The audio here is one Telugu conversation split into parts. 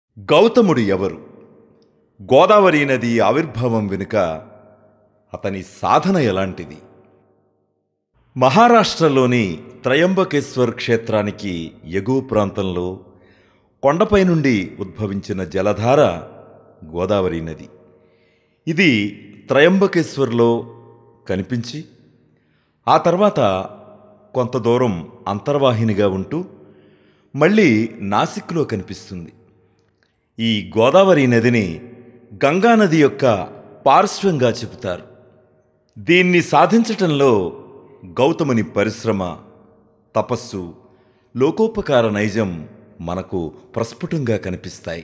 గౌతముడు ఎవరు గోదావరి నది ఆవిర్భావం వెనుక అతని సాధన ఎలాంటిది మహారాష్ట్రలోని త్రయంబకేశ్వర్ క్షేత్రానికి ఎగువ ప్రాంతంలో కొండపై నుండి ఉద్భవించిన జలధార గోదావరి నది ఇది త్రయంబకేశ్వర్లో కనిపించి ఆ తర్వాత కొంత దూరం అంతర్వాహినిగా ఉంటూ మళ్ళీ నాసిక్లో కనిపిస్తుంది ఈ గోదావరి నదిని గంగానది యొక్క పార్శ్వంగా చెబుతారు దీన్ని సాధించటంలో గౌతముని పరిశ్రమ తపస్సు లోకోపకార నైజం మనకు ప్రస్ఫుటంగా కనిపిస్తాయి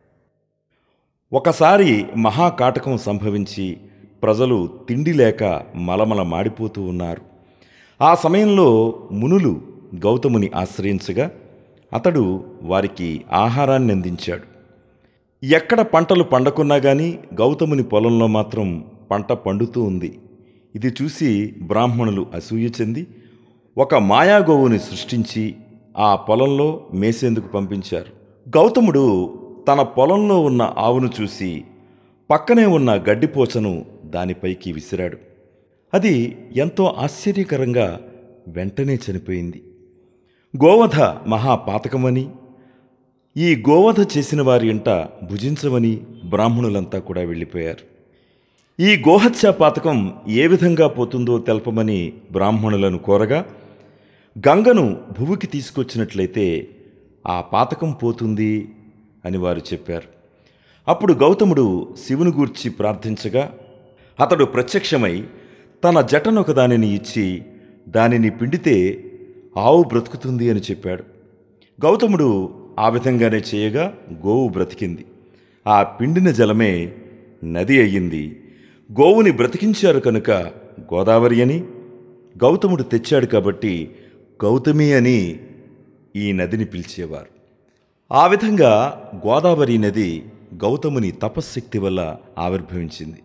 ఒకసారి మహాకాటకం సంభవించి ప్రజలు తిండి లేక మలమల మాడిపోతూ ఉన్నారు ఆ సమయంలో మునులు గౌతముని ఆశ్రయించగా అతడు వారికి ఆహారాన్ని అందించాడు ఎక్కడ పంటలు పండకున్నా గాని గౌతముని పొలంలో మాత్రం పంట పండుతూ ఉంది ఇది చూసి బ్రాహ్మణులు అసూయ చెంది ఒక మాయాగోవుని సృష్టించి ఆ పొలంలో మేసేందుకు పంపించారు గౌతముడు తన పొలంలో ఉన్న ఆవును చూసి పక్కనే ఉన్న గడ్డిపోచను దానిపైకి విసిరాడు అది ఎంతో ఆశ్చర్యకరంగా వెంటనే చనిపోయింది గోవధ మహాపాతకమని ఈ గోవధ చేసిన వారి ఇంట భుజించమని బ్రాహ్మణులంతా కూడా వెళ్ళిపోయారు ఈ గోహత్య పాతకం ఏ విధంగా పోతుందో తెలపమని బ్రాహ్మణులను కోరగా గంగను భువికి తీసుకొచ్చినట్లయితే ఆ పాతకం పోతుంది అని వారు చెప్పారు అప్పుడు గౌతముడు శివుని గూర్చి ప్రార్థించగా అతడు ప్రత్యక్షమై తన జటనొక దానిని ఇచ్చి దానిని పిండితే ఆవు బ్రతుకుతుంది అని చెప్పాడు గౌతముడు ఆ విధంగానే చేయగా గోవు బ్రతికింది ఆ పిండిన జలమే నది అయ్యింది గోవుని బ్రతికించారు కనుక గోదావరి అని గౌతముడు తెచ్చాడు కాబట్టి గౌతమి అని ఈ నదిని పిలిచేవారు ఆ విధంగా గోదావరి నది గౌతముని తపశ్శక్తి వల్ల ఆవిర్భవించింది